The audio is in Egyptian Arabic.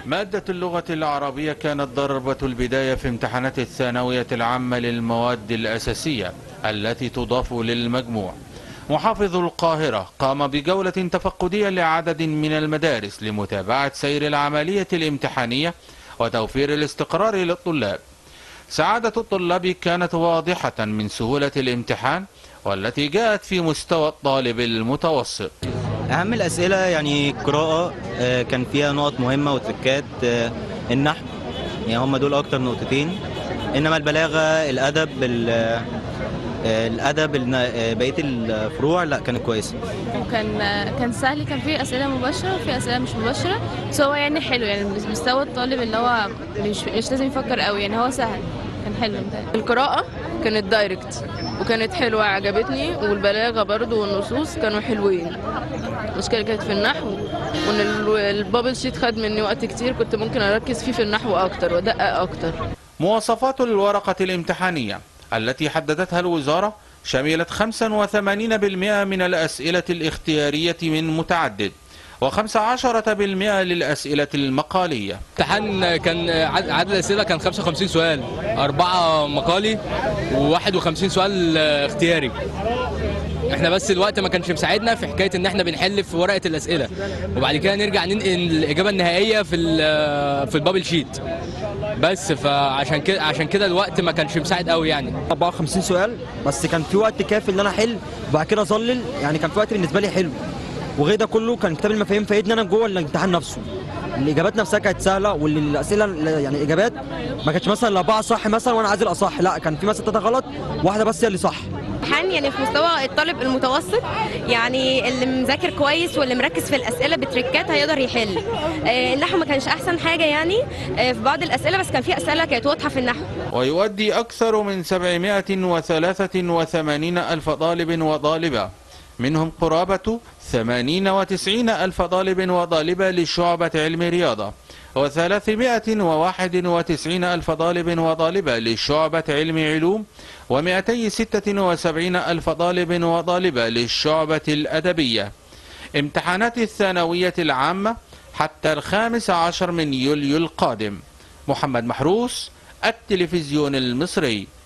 مادة اللغة العربية كانت ضربة البداية في امتحانات الثانوية العامة للمواد الأساسية التي تضاف للمجموع محافظ القاهرة قام بجولة تفقدية لعدد من المدارس لمتابعة سير العملية الامتحانية وتوفير الاستقرار للطلاب سعادة الطلاب كانت واضحة من سهولة الامتحان والتي جاءت في مستوى الطالب المتوسط أهم الأسئلة يعني القراءة آه، كان فيها نقط مهمة وتركات آه، النحو يعني هم دول أكتر نقطتين إنما البلاغة الأدب ال- آه، الأدب الن- آه، بقية الفروع لا كانت كويسة وكان كان سهل كان في اسئله مباشره وفي اسئله مش مباشره بس هو يعني حلو يعني مستوى الطالب اللي هو مش مش لازم يفكر قوي يعني هو سهل كان حلو متهيألي. القراءة كانت دايركت وكانت حلوة عجبتني والبلاغة برضو والنصوص كانوا حلوين المشكلة كانت في النحو وان ال- البابل شيت خد مني وقت كتير كنت ممكن اركز فيه في النحو اكتر وادقق اكتر مواصفات الورقة الامتحانية التي حددتها الوزارة شملت 85% من الأسئلة الاختيارية من متعدد و15% للأسئلة المقالية امتحان كان عد- عدد الاسئله كان 55 سؤال اربعه مقالي و51 سؤال آه، اختياري احنا بس الوقت ما كانش مساعدنا في حكايه ان احنا بنحل في ورقه الاسئله وبعد كده نرجع ننقل الاجابه النهائيه في ال- في البابل شيت بس فعشان كده عشان كده الوقت ما كانش مساعد قوي يعني 54 سؤال بس كان في وقت كافي ان انا احل وبعد كده اظلل يعني كان في وقت بالنسبه لي حلو وغير ده كله كان كتاب المفاهيم فايدني انا جوه الامتحان نفسه الاجابات نفسها كانت سهله والاسئله يعني الاجابات ما كانتش مثلا الاربعه صح مثلا وانا عايز الاصح لا كان في مثلا ثلاثه غلط واحده بس هي اللي صح امتحان يعني في مستوى الطالب المتوسط يعني اللي مذاكر كويس واللي مركز في الاسئله بتريكات هيقدر يحل آه، النحو ما كانش احسن حاجه يعني آه، في بعض الاسئله بس كان في اسئله كانت واضحه في النحو ويؤدي أكثر من 783 ألف طالب وطالبة منهم قرابة 80 وتسعين ألف طالب وطالبة لشعبة علم رياضة وثلاثمائة وواحد وتسعين ألف طالب وطالبة لشعبة علم علوم ومائتي ستة وسبعين ألف طالب وطالبة للشعبة الأدبية امتحانات الثانوية العامة حتى الخامس عشر من يوليو القادم محمد محروس التلفزيون المصري